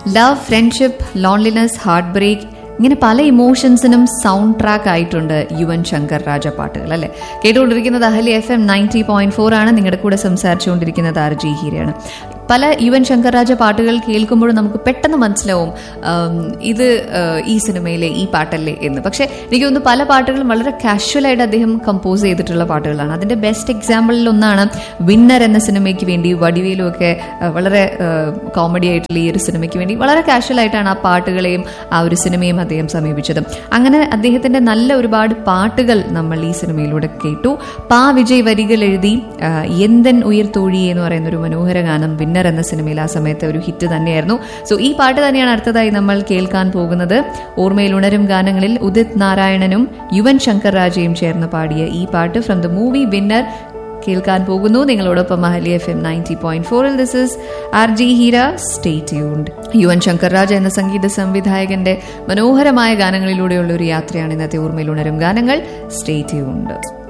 love friendship loneliness heart break ഇങ്ങനെ പല ഇമോഷൻസിനും sound track ആയിട്ടുണ്ട് യുവൻ ശങ്കർ രാജ പാട്ടുകൾ അല്ലെ കേട്ടുകൊണ്ടിരിക്കുന്നത് Ahalya F M ninety point four ആണ് നിങ്ങളുടെ കൂടെ സംസാരിച്ചുകൊണ്ടിരിക്കുന്നത് ആർ ജി ഹീരയാണ് പല യുവൻ ശങ്കർ രാജ പാട്ടുകൾ കേൾക്കുമ്പോഴും നമുക്ക് പെട്ടെന്ന് മനസ്സിലാവും ആം, ഇത് ആ, ഈ സിനിമയിലെ ഈ പാട്ടല്ലേ എന്ന് പക്ഷേ എനിക്ക് തോന്നുന്നു പല പാട്ടുകളും വളരെ കാഷ്വലായിട്ട് അദ്ദേഹം കമ്പോസ് ചെയ്തിട്ടുള്ള പാട്ടുകളാണ് അതിന്റെ ബെസ്റ്റ് എക്സാമ്പിളിൽ ഒന്നാണ് വിന്നർ എന്ന സിനിമയ്ക്ക് വേണ്ടി വടിവേലും ഒക്കെ ആ, വളരെ കോമഡി ആയിട്ടുള്ള ഈ ഒരു സിനിമയ്ക്ക് വേണ്ടി വളരെ കാഷ്വൽ ആയിട്ടാണ് ആ പാട്ടുകളെയും ആ ഒരു സിനിമയും അദ്ദേഹം സമീപിച്ചത് അങ്ങനെ അദ്ദേഹത്തിന്റെ നല്ല ഒരുപാട് പാട്ടുകൾ നമ്മൾ ഈ സിനിമയിലൂടെ കേട്ടു പാ വിജയ് വരികൾ എഴുതി ആ, എന്തൻ ഉയർ തോഴി എന്ന് പറയുന്ന ഒരു മനോഹര ഗാനം വിന്നർ എന്ന സിനിമയിൽ ആ സമയത്ത് ഒരു ഹിറ്റ് തന്നെയായിരുന്നു സോ ഈ പാട്ട് തന്നെയാണ് അടുത്തതായി നമ്മൾ കേൾക്കാൻ പോകുന്നത് ഓർമ്മയിൽ ഉണരും ഗാനങ്ങളിൽ ഉദിത് നാരായണനും യുവൻ ശങ്കർ രാജയും ചേർന്ന് പാടിയ ഈ പാട്ട് ഫ്രം ദ മൂവി വിന്നർ കേൾക്കാൻ പോകുന്നു നിങ്ങളോടൊപ്പം Ahalya F M ninety point ഫോറിൽ this is R J Heera stay tuned Yuvan Shankar Raja എന്ന സംഗീത സംവിധായകന്റെ മനോഹരമായ ഗാനങ്ങളിലൂടെയുള്ള ഒരു യാത്രയാണ് ഇന്നത്തെ ഓർമ്മയിൽ ഉണരും ഗാനങ്ങൾ സ്റ്റേ ട്യൂൺഡ്